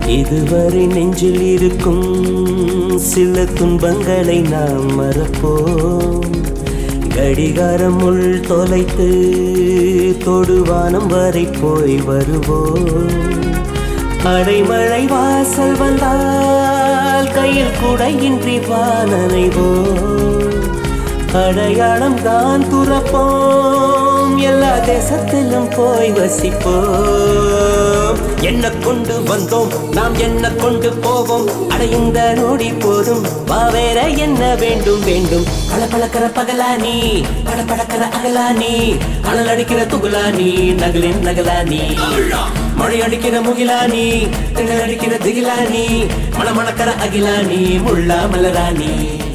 இதுவரை நெஞ்சில் இருக்கும் சில துன்பங்களை நாம் மறப்போம் கடிகாரம் உள் தொலைத்து தொடுவானம் வரை போய் வருவோம் அடைமழை வாசல் வந்தால் கையில் குடையின்றி வானனைவோம் அடையாளம் தான் துறப்போம் எல்லா தேசத்திலும் போய் வசிப்போம் என்ன கொண்டு வந்தோம் நாம் என்ன கொண்டு போவோம் அடைந்த நொடி போதும் வா வேற என்ன வேண்டும் வேண்டும் பளபளக்கிற பகலா நீ படபடக்கிற அகலா நீ அனல் அடிக்கிற துகுலா நீ நகலின் நகலா நீ மழை அடிக்கிற முகிலா நீ திணல் அடிக்கிற திகிலா நீ மணமணக்கிற அகிலா நீ முள்ளா மலரா நீ